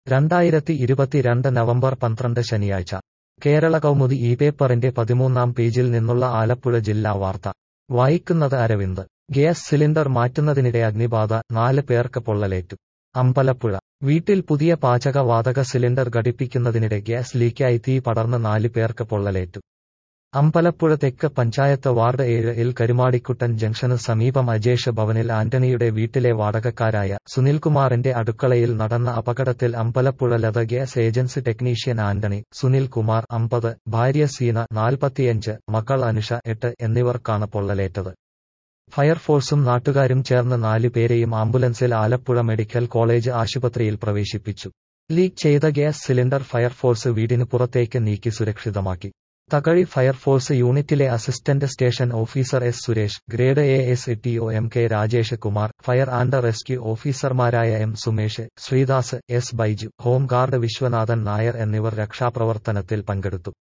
രണ്ടായിരത്തി ഇരുപത്തിരണ്ട് നവംബർ പന്ത്രണ്ട് ശനിയാഴ്ച കേരള കൗമുദി ഈ പേപ്പറിന്റെ പതിമൂന്നാം പേജിൽ നിന്നുള്ള ആലപ്പുഴ ജില്ലാ വാർത്ത വായിക്കുന്നത് അരവിന്ദ് ഗ്യാസ് സിലിണ്ടർ മാറ്റുന്നതിനിടെ അഗ്നിബാധ നാല് പേർക്ക് പൊള്ളലേറ്റു അമ്പലപ്പുഴ വീട്ടിൽ പുതിയ പാചകവാതക സിലിണ്ടർ ഘടിപ്പിക്കുന്നതിനിടെ ഗ്യാസ് ലീക്കായി തീ പടർന്ന് നാല് പേർക്ക് പൊള്ളലേറ്റു അമ്പലപ്പുഴ തെക്ക് പഞ്ചായത്ത് വാർഡ് ഏഴ് ഇൽ കരുമാടിക്കുട്ടൻ ജംഗ്ഷന് സമീപം അജേഷ് ഭവനിൽ ആന്റണിയുടെ വീട്ടിലെ വാടകക്കാരായ സുനിൽകുമാറിന്റെ അടുക്കളയിൽ നടന്ന അപകടത്തിൽ Ambalappuzha Latha gas agency technician Antony Sunil Kumar അമ്പത് ഭാര്യ സീന നാൽപ്പത്തിയഞ്ച് മക്കൾ അനുഷ എട്ട് എന്നിവർക്കാണ് പൊള്ളലേറ്റത് ഫയർഫോഴ്സും നാട്ടുകാരും ചേർന്ന് നാലുപേരെയും ആംബുലൻസിൽ ആലപ്പുഴ മെഡിക്കൽ കോളേജ് ആശുപത്രിയിൽ പ്രവേശിപ്പിച്ചു ലീക്ക് ചെയ്ത ഗ്യാസ് സിലിണ്ടർ ഫയർഫോഴ്സ് വീടിന് പുറത്തേക്ക് നീക്കി സുരക്ഷിതമാക്കി തകഴി ഫയർഫോഴ്സ് യൂണിറ്റിലെ assistant station officer S Suresh grade A S T O M K Rajesh Kumar fire and rescue ഓഫീസർമാരായ M Sumesh Sreedas S Baiju home guard Viswanathan Nair എന്നിവർ രക്ഷാപ്രവർത്തനത്തിൽ പങ്കെടുത്തു